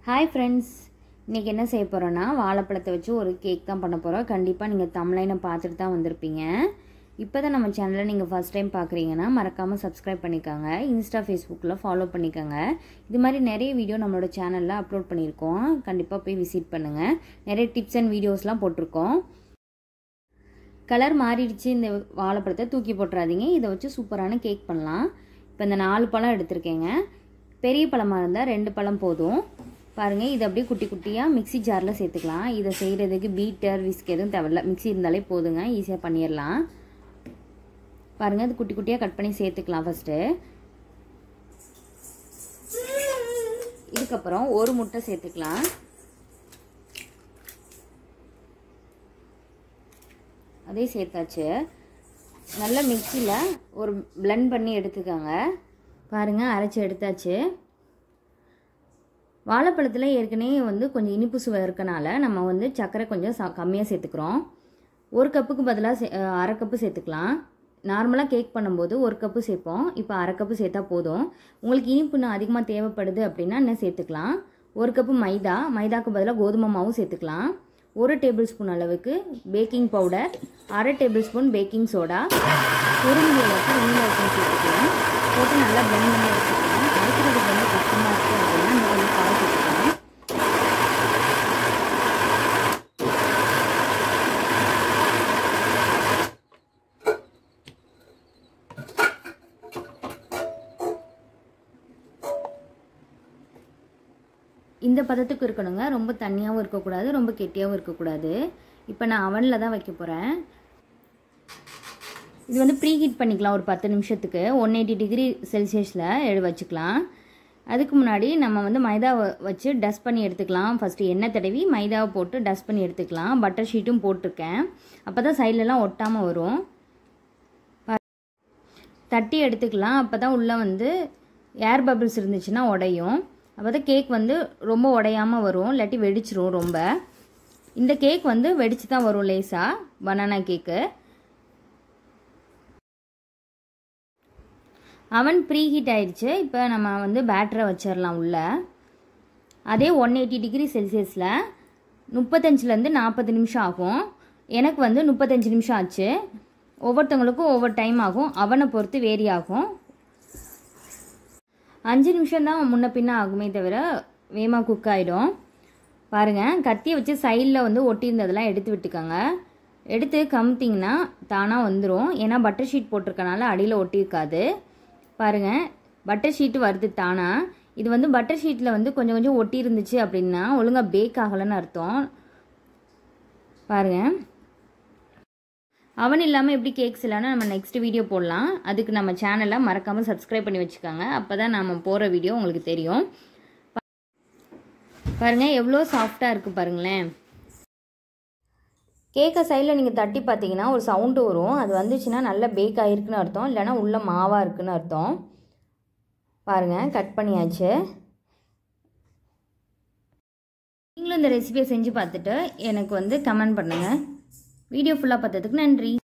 hi friends இன்றைக்கி என்ன செய்ய போகிறோன்னா வாழைப்பழத்தை வச்சு ஒரு கேக் தான் பண்ண போகிறோம் கண்டிப்பாக நீங்கள் தமிழைனை பார்த்துட்டு தான் வந்திருப்பீங்க இப்போ தான் நம்ம சேனலை நீங்கள் ஃபஸ்ட் டைம் பார்க்குறீங்கன்னா மறக்காமல் சப்ஸ்கிரைப் பண்ணிக்கோங்க இன்ஸ்டா ஃபேஸ்புக்கில் ஃபாலோ பண்ணிக்கோங்க இது மாதிரி நிறைய வீடியோ நம்மளோட சேனலில் அப்லோட் பண்ணியிருக்கோம் கண்டிப்பாக போய் விசிட் பண்ணுங்கள் நிறைய டிப்ஸ் அண்ட் வீடியோஸ்லாம் போட்டிருக்கோம் கலர் மாறிடுச்சு இந்த வாழைப்பழத்தை தூக்கி போட்டுறாதீங்க இதை வச்சு சூப்பரான கேக் பண்ணலாம் இப்போ இந்த நாலு பழம் எடுத்திருக்கேங்க பெரிய பழமாக இருந்தால் ரெண்டு பழம் போதும் பாருங்கள் இதை அப்படியே குட்டி குட்டியாக மிக்சி ஜாரில் சேர்த்துக்கலாம் இதை செய்கிறதுக்கு பீட்டர் விஸ்க் எதுவும் தேவையில்ல மிக்சி இருந்தாலே போதுங்க ஈஸியாக பண்ணிடலாம் பாருங்கள் இது குட்டி குட்டியாக கட் பண்ணி சேர்த்துக்கலாம் ஃபஸ்ட்டு இதுக்கப்புறம் ஒரு முட்டை சேர்த்துக்கலாம் அதே சேர்த்தாச்சு நல்ல மிக்சியில் ஒரு பிளெண்ட் பண்ணி எடுத்துக்கோங்க பாருங்கள் அரைச்சி எடுத்தாச்சு வாழைப்பழத்தில் ஏற்கனவே வந்து கொஞ்சம் இனிப்பு சுவை இருக்கனால நம்ம வந்து சர்க்கரை கொஞ்சம் சா கம்மியாக சேர்த்துக்கிறோம் ஒரு கப்புக்கு பதிலாக சே அரை கப்பு சேர்த்துக்கலாம் நார்மலாக கேக் பண்ணும்போது ஒரு கப்பு சேர்ப்போம் இப்போ அரை கப்பு சேர்த்தா போதும் உங்களுக்கு இனிப்பு இன்னும் அதிகமாக தேவைப்படுது அப்படின்னா இன்னும் சேர்த்துக்கலாம் ஒரு கப்பு மைதா மைதாக்கு பதிலாக கோதுமை மாவும் சேர்த்துக்கலாம் ஒரு டேபிள் ஸ்பூன் அளவுக்கு பேக்கிங் பவுடர் அரை டேபிள் ஸ்பூன் பேக்கிங் சோடா பொருள் அளவுக்கு வெண்ணிலா ஐட்டம் சேர்த்துக்கலாம் போட்டு நல்லா பிளெண்ட் பண்ணி எடுத்துக்கலாம் அரைக்கிறதுக்கு வந்து கஷ்டமாக இருக்குது அப்படின்னா இந்த கொஞ்சம் பால் சேர்த்துக்கலாம் இந்த பதத்துக்கு இருக்கணுங்க ரொம்ப தண்ணியாகவும் இருக்கக்கூடாது ரொம்ப கெட்டியாகவும் இருக்கக்கூடாது இப்போ நான் அவனில் தான் வைக்க போகிறேன் இது வந்து ப்ரீ ஹீட் பண்ணிக்கலாம் ஒரு பத்து நிமிஷத்துக்கு ஒன் எயிட்டி டிகிரி செல்சியஸில் எடு வச்சுக்கலாம் அதுக்கு முன்னாடி நம்ம வந்து மைதாவை வச்சு டஸ்ட் பண்ணி எடுத்துக்கலாம் ஃபஸ்ட்டு எண்ணெய் தடவி மைதாவை போட்டு டஸ்ட் பண்ணி எடுத்துக்கலாம் பட்டர் ஷீட்டும் போட்டிருக்கேன் அப்போ தான் சைட்லலாம் ஒட்டாமல் வரும் தட்டி எடுத்துக்கலாம் அப்போ தான் உள்ளே வந்து ஏர் பபிள்ஸ் இருந்துச்சுன்னா உடையும் அப்போ தான் கேக் வந்து ரொம்ப உடையாமல் வரும் இல்லாட்டி வெடிச்சிரும் ரொம்ப இந்த கேக் வந்து வெடிச்சு தான் வரும் லேஸாக பனானா கேக்கு அவன் ப்ரீ ஹீட் ஆயிடுச்சு இப்போ நம்ம வந்து பேட்டரை வச்சிடலாம் உள்ள அதே ஒன் எயிட்டி டிகிரி செல்சியஸில் முப்பத்தஞ்சுலேருந்து நாற்பது நிமிஷம் ஆகும் எனக்கு வந்து முப்பத்தஞ்சு நிமிஷம் ஆச்சு ஒவ்வொருத்தவங்களுக்கும் ஒவ்வொரு டைம் ஆகும் அவனை பொறுத்து வேரி ஆகும் அஞ்சு நிமிஷம் தான் முன்ன பின்ன ஆகுமே தவிர வேகமாக குக் ஆகிடும் பாருங்கள் கத்தியை வச்சு சைடில் வந்து ஒட்டியிருந்ததெல்லாம் எடுத்து விட்டுக்கோங்க எடுத்து கமுத்திங்கன்னா தானாக வந்துடும் ஏன்னா பட்டர் ஷீட் போட்டிருக்கனால அடியில் ஒட்டியிருக்காது பாருங்கள் பட்டர் ஷீட்டு வருது தானா இது வந்து பட்டர் ஷீட்டில் வந்து கொஞ்சம் கொஞ்சம் ஒட்டி இருந்துச்சு அப்படின்னா ஒழுங்காக பேக் ஆகலைன்னு அர்த்தம் பாருங்கள் அவன் இல்லாமல் எப்படி கேக்ஸ் இல்லைன்னா நம்ம நெக்ஸ்ட் வீடியோ போடலாம் அதுக்கு நம்ம சேனலை மறக்காமல் சப்ஸ்கிரைப் பண்ணி வச்சுக்கோங்க அப்போ தான் நம்ம போகிற வீடியோ உங்களுக்கு தெரியும் பாருங்கள் எவ்வளோ சாஃப்டாக இருக்குது பாருங்களேன் கேக்கை சைடில் நீங்கள் தட்டி பார்த்தீங்கன்னா ஒரு சவுண்டு வரும் அது வந்துச்சுன்னா நல்லா பேக் ஆகிருக்குன்னு அர்த்தம் இல்லைனா உள்ளே மாவாக இருக்குன்னு அர்த்தம் பாருங்கள் கட் பண்ணியாச்சு நீங்களும் இந்த ரெசிபியை செஞ்சு பார்த்துட்டு எனக்கு வந்து கமெண்ட் பண்ணுங்கள் வீடியோ ஃபுல்லாக பார்த்ததுக்கு நன்றி